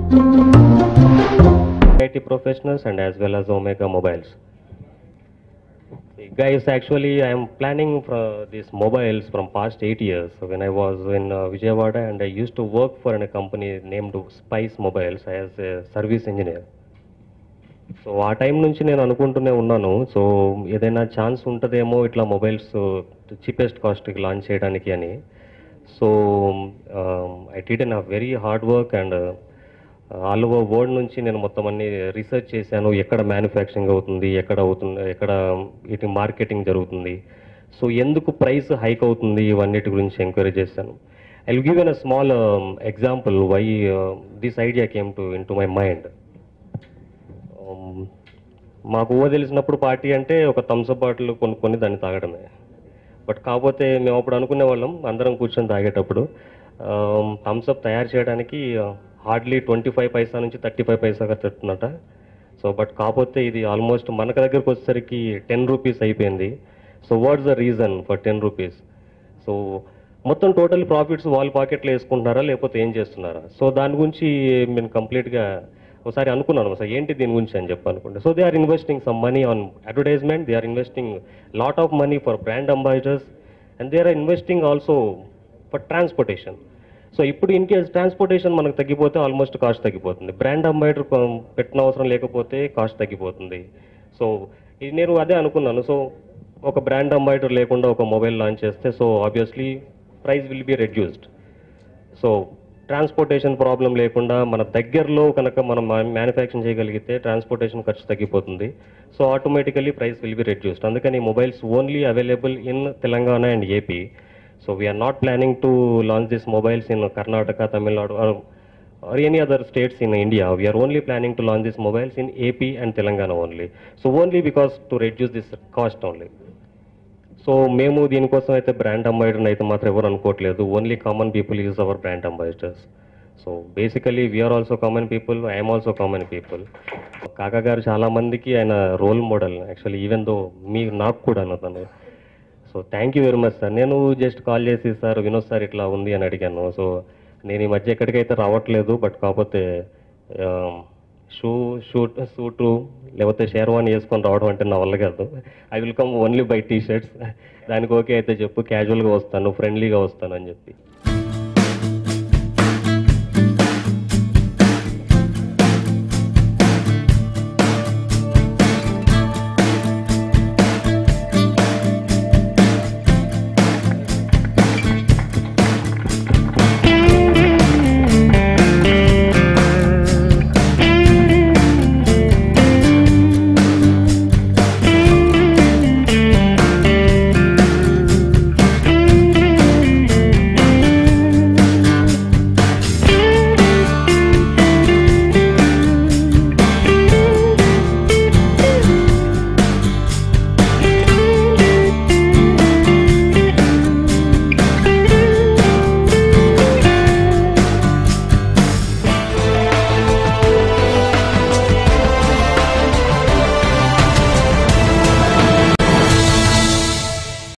IT professionals and as well as Omega Mobiles. See, Guys, actually, I am planning for these mobiles from past eight years. When I was in uh, Vijayawada and I used to work for a company named Spice Mobiles as a service engineer. So ఆ time నుంచి నేను అనుకుంటూనే ఉన్నాను so ఏదైనా chance ఉంటుందేమో ఇట్లా mobiles cheapest కాస్ట్కి launch చేయడానికి అని సో ఐ టీడ్ an very hard work and all over world నుంచి నేను మొత్తం అన్ని రీసెర్చ్ చేశాను ఎక్కడ మ్యానుఫ్యాక్చరింగ్ అవుతుంది ఎక్కడ అవుతుంది ఎక్కడ వీటి మార్కెటింగ్ జరుగుతుంది సో ఎందుకు ప్రైస్ హైక్ అవుతుంది ఇవన్నిటి గురించి ఎంక్వైరీ చేశాను I will give an a small example why this idea came to into my mind Um, మాకు ఊహ తెలిసినప్పుడు పార్టీ అంటే ఒక థమ్స్అప్ బాటిల్ కొనుక్కొని దాన్ని తాగడమే బట్ కాకపోతే మేము అప్పుడు అనుకునే వాళ్ళం అందరం కూర్చొని తాగేటప్పుడు థమ్స్అప్ తయారు చేయడానికి హార్డ్లీ ట్వంటీ ఫైవ్ పైసా నుంచి థర్టీ ఫైవ్ పైసా ఖర్చుతుందట సో బట్ కాకపోతే ఇది ఆల్మోస్ట్ మనకు దగ్గరకు వచ్చేసరికి టెన్ రూపీస్ అయిపోయింది so what's the reason for ten rupees so మొత్తం టోటల్ ప్రాఫిట్స్ వాళ్ళ పాకెట్లో వేసుకుంటున్నారా లేకపోతే ఏం చేస్తున్నారా సో దాని గురించి నేను కంప్లీట్గా ఒకసారి అనుకున్నాను సార్ ఏంటి దీని గురించి అని చెప్పి అనుకుంటే so they are investing some money on advertisement they are investing lot of money for brand ambassadors and they are investing also for transportation so ఇప్పుడు ఇన్ కేస్ ట్రాన్స్పోర్టేషన్ మనకు తగ్గిపోతే ఆల్మోస్ట్ కాస్ట్ తగ్గిపోతుంది బ్రాండ్ అంబాసిడర్ పెట్టిన అవసరం లేకపోతే cost తగ్గిపోతుంది so ఇది నేను అదే అనుకున్నాను సో ఒక బ్రాండ్ అంబాసిడర్ లేకుండా ఒక మొబైల్ లాంచ్ చేస్తే so obviously price will be reduced so transportation problem లేకుండా మన దగ్గరలో కనుక మనం మ్యానుఫ్యాక్చరింగ్ చేయగలిగితే ట్రాన్స్పోర్టేషన్ ఖర్చు తగ్గిపోతుంది so automatically price will be reduced అందుకని mobiles only available in Telangana and AP so we are not planning to launch this mobiles in Karnataka Tamil Nadu or any other states in India. We are only planning to launch these mobiles in AP and Telangana only. So only because to reduce this cost only. So మేము దీనికోసం అయితే brand ambassador అయితే మాత్రం ఎవరు అనుకోవట్లేదు only common people use our brand ambassadors so basically we are also common people I'm also common people Kaka గారు చాలా మందికి ఆయన role model actually even though me నాకు కూడా తను so thank you very much sir నేను జస్ట్ కాల్ చేసి sir Vinod sir ఇట్లా ఉంది అని అడిగాను సో నేను ఈ మధ్య ఎక్కడికైతే రావట్లేదు బట్ కాకపోతే షూ షూట్ సూటు లేకపోతే షేర్వాణి వేసుకొని రావడం అంటే నా వల్ల కాదు I will come only by T shirts దానికి ఓకే అయితే చెప్పు క్యాజువల్గా వస్తాను ఫ్రెండ్లీగా వస్తాను అని చెప్పి